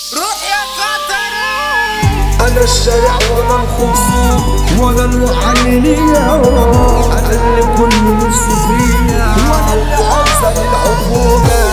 روح يا قطر انا الشارع ولا الخصوم ولا المعلنية انا اللي كل نفسي فيها وانا اللي عاوزة الحكومة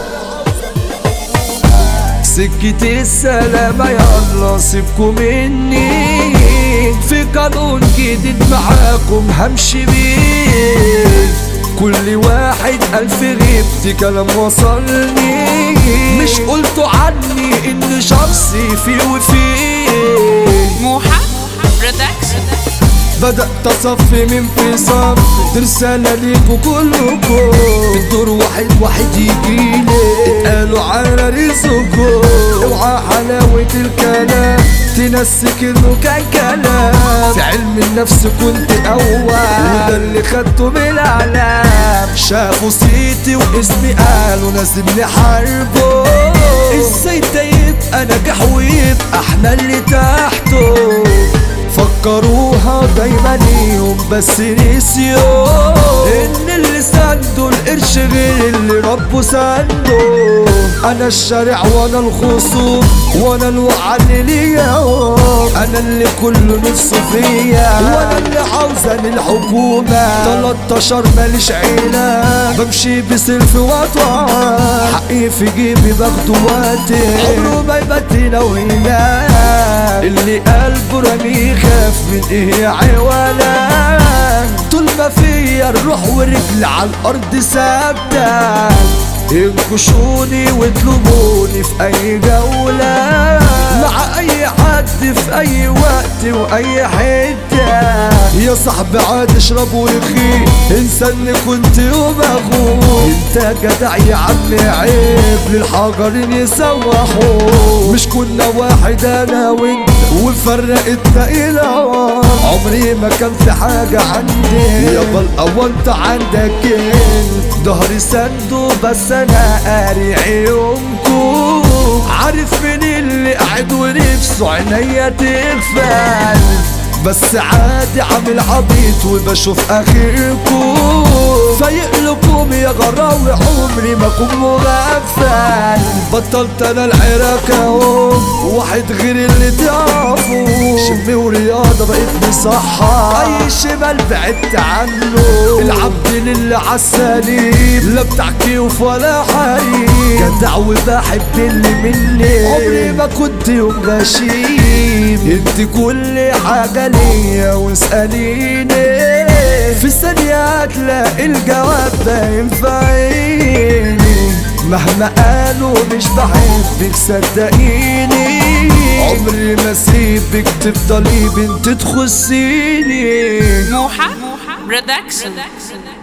سكة السلامة يلا سيبكوا مني في قانون جديد معاكم همشي بيه كل واحد ألف غيبتي كلام وصلني مش قلتوا عني إن شخصي فيه وفيه موحى برودكشن بدأت أصفي من في صف دي رسالة ليكوا كلكم الدور واحد واحد يجيلي اتقالوا على رزقكم اوعى حلاوة الكلام تنسك انه كان كلام في علم النفس كنت اول وده اللي خدته بالاعلام شافوا صيتي واسمي قالوا لازم نحاربه ازاي ده يبقى نجاح ويبقى احنا اللي تحته فكروها دايما ليهم بس نسيوا ان اللي سنده القرش غير اللي ربه سنده انا الشارع وانا الخصوم وانا الوعد ليا انا اللي كله نفسه فيا وانا اللي عاوزة الحكومة 13 ماليش عيلة بمشي بسلف وطع حقي في جيبي باخده وقتي عمره ما يبدي لو هنا اللي قلبه رمي يخاف من ايه يا عوالا طول ما فيا الروح ورجل على الارض ثابته انكشوني واطلبوني في اي جولة مع اي حد في اي وقت واي حتة يا صاحبي عاد اشرب ورخي انسى اني كنت يوم اخوك انت جدع يا عم عيب للحجرين يسوحوا مش كنا واحد انا وانت وفرقتنا الى عمري ما كان في حاجة عندي يابا الاونت عندك انت ظهري سنده بس انا قاري عيونكو عارف مين اللي قاعد ونفسه عينيا تغفل بس عادي عامل عبيط وبشوف اخركم فايق لكم يا غراوي عمري ما اكون مغفل بطلت انا العراك اهو واحد غير اللي تعرفه شمي ورياضة بقيت مصحة اي شمال بعدت عنه العبد لله عالسليم لا بتاع كيوف ولا حريم جدع وبحب اللي مني عمري ما كنت يوم غشيم انت كل حاجة ليا واسأليني في ثانية هتلاقي الجواب باين في عيني مهما قالوا مش بحبك صدقيني عمري ما اسيبك تفضلي بنت تخصيني موحى برودكشن